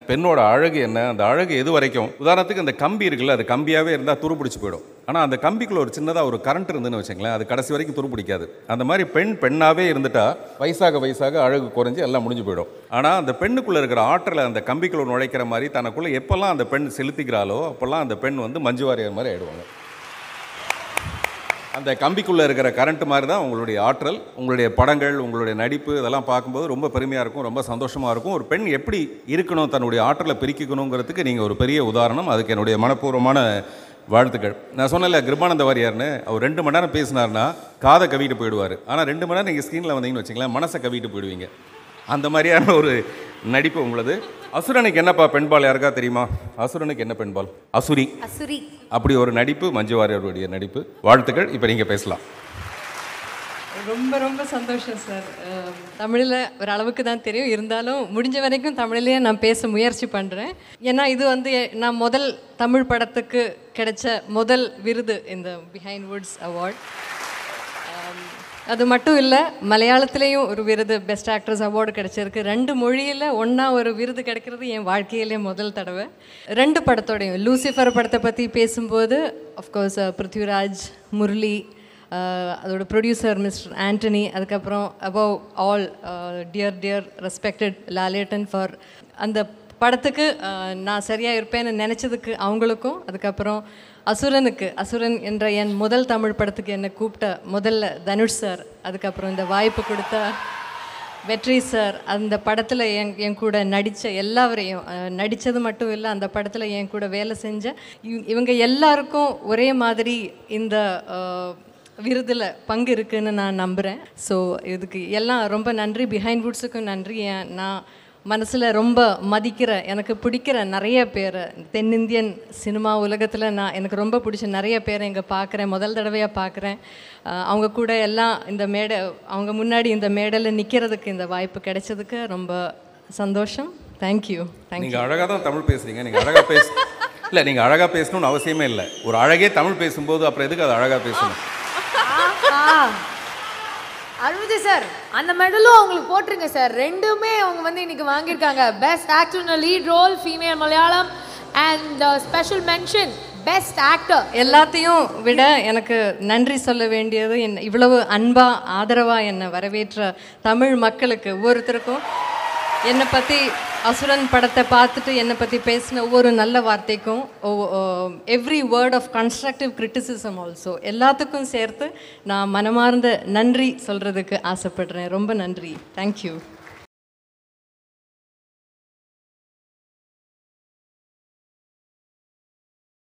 பெண்ணோட அழகு என்ன அந்த அழகு எது வரைக்கும் உதாரணத்துக்கு அந்த கம்பி இருக்குல்ல அது கம்பியாகவே இருந்தால் துருப்பிடிச்சு போயிடும் ஆனால் அந்த கம்பிக்குள்ள ஒரு சின்னதாக ஒரு கரண்ட் இருந்துன்னு வச்சுங்களேன் அது கடைசி வரைக்கும் துருப்பிடிக்காது அந்த மாதிரி பெண் பெண்ணாகவே இருந்துட்டா வயசாக வயசாக அழகு குறைஞ்சி எல்லாம் முடிஞ்சு போயிடும் ஆனால் அந்த பெண்ணுக்குள்ளே இருக்கிற ஆற்றலை அந்த கம்பிக்குள்ள நுழைக்கிற மாதிரி தனக்குள்ளே எப்போல்லாம் அந்த பெண் செலுத்திக்கிறாளோ அப்போல்லாம் அந்த பெண் வந்து மஞ்சு வாரியர் மாதிரி ஆயிடுவாங்க அந்த கம்பிக்குள்ளே இருக்கிற கரண்ட் மாதிரி தான் உங்களுடைய ஆற்றல் உங்களுடைய படங்கள் உங்களுடைய நடிப்பு இதெல்லாம் பார்க்கும்போது ரொம்ப பெருமையாக இருக்கும் ரொம்ப சந்தோஷமாக இருக்கும் ஒரு பெண் எப்படி இருக்கணும் தன்னுடைய ஆற்றலை பெருக்கிக்கணுங்கிறதுக்கு நீங்கள் ஒரு பெரிய உதாரணம் அதுக்கு என்னுடைய மனப்பூர்வமான வாழ்த்துக்கள் நான் சொன்னல கிருபானந்த வாரியார்னு அவர் ரெண்டு மணி நேரம் பேசினார்னா காதை கவிட்டு போயிடுவார் ஆனால் ரெண்டு மணி நேரம் நீங்கள் ஸ்க்ரீனில் வந்தீங்கன்னு வச்சுங்களேன் மனசை கவிட்டு போயிடுவீங்க அந்த மாதிரியான ஒரு நடிப்பு உங்களது அசுரனுக்கு என்னப்பா பெண்பால் யாருக்கா தெரியுமா அசுரனுக்கு என்ன பெண்பால் அசுரி அசுரி அப்படி ஒரு நடிப்பு மஞ்சு வாரியருடைய நடிப்பு வாழ்த்துக்கள் இப்போ நீங்கள் பேசலாம் ரொம்ப ரொம்ப சந்தோஷம் சார் தமிழில் ஒரு அளவுக்கு தான் தெரியும் இருந்தாலும் முடிஞ்ச வரைக்கும் தமிழ்லேயே நான் பேச முயற்சி பண்ணுறேன் ஏன்னா இது வந்து நான் முதல் தமிழ் படத்துக்கு கிடைச்ச முதல் விருது இந்த பிஹைண்ட் வுட்ஸ் அவார்ட் அது மட்டும் இல்லை மலையாளத்துலேயும் ஒரு விருது பெஸ்ட் ஆக்ட்ரஸ் அவார்டு கிடைச்சிருக்கு ரெண்டு மொழியில் ஒன்றா ஒரு விருது கிடைக்கிறது என் வாழ்க்கையிலே முதல் தடவை ரெண்டு படத்தோடையும் லூசிஃபர் படத்தை பற்றி பேசும்போது அஃப்கோர்ஸ் பிருத்விராஜ் முரளி அஹ், அதோட ப்ரொடியூசர் மிஸ்டர் ஆண்டனி அதுக்கப்புறம் above all dear dear respected Lalettan for அந்த படத்துக்கு அஹ், நான் சரியாக இருப்பேன்னு நினச்சதுக்கு அவங்களுக்கும் அதுக்கப்புறம் அசுரனுக்கு அசுரன் என்ற என் முதல் தமிழ் படத்துக்கு என்னை கூப்பிட்ட முதல்ல தனுஷ் சார் அதுக்கப்புறம் இந்த வாய்ப்பு கொடுத்த வெற்றி சார் அந்த படத்தில் என் என் கூட நடித்த எல்லாவரையும் அஹ், நடித்தது மட்டும் இல்லை அந்த படத்தில் என் கூட வேலை செஞ்ச இவ- இவங்க எல்லாருக்கும் ஒரே மாதிரி இந்த விருதில் பங்கு இருக்குன்னு நான் நம்புகிறேன் ஸோ இதுக்கு எல்லாம் ரொம்ப நன்றி பிஹைண்ட் வுட்ஸுக்கும் நன்றி ஏன் நான் மனசில் ரொம்ப மதிக்கிற எனக்கு பிடிக்கிற நிறைய பேர் தென்னிந்தியன் சினிமா உலகத்தில் நான் எனக்கு ரொம்ப பிடிச்ச நிறைய பேரை இங்கே பார்க்குறேன் முதல் தடவையாக பார்க்குறேன் அவங்க கூட எல்லாம் இந்த மேடை அவங்க முன்னாடி இந்த மேடையில் நிற்கிறதுக்கு இந்த வாய்ப்பு கிடைச்சதுக்கு ரொம்ப சந்தோஷம் தேங்க்யூ தேங்க்யூ நீங்கள் அழகாக தான் தமிழ் பேசுறீங்க நீங்கள் அழகாக பேச இல்லை நீங்கள் அழகாக பேசணும்னு அவசியமே இல்லை ஒரு அழகே தமிழ் பேசும்போது அப்புறம் எதுக்கு அது அழகாக பேசணும் அருள்ஜி சார் அந்த மெடலும் அவங்களுக்கு போட்டுருங்க சார் ரெண்டுமே அவங்க வந்து இன்னைக்கு வாங்கியிருக்காங்க best actor in lead role female Malayalam and special mention best actor எல்லாத்தையும் விட எனக்கு நன்றி சொல்ல வேண்டியது என் இவ்வளவு அன்பா ஆதரவா என்னை வரவேற்ற தமிழ் மக்களுக்கு ஒவ்வொருத்தருக்கும் என்னை பற்றி அசுரன் படத்தை பார்த்துட்டு என்னை பற்றி பேசின ஒவ்வொரு நல்ல வார்த்தைக்கும் every word of constructive criticism also எல்லாத்துக்கும் சேர்த்து நான் மனமார்ந்த நன்றி சொல்கிறதுக்கு ஆசைப்படுறேன் ரொம்ப நன்றி தேங்க்யூ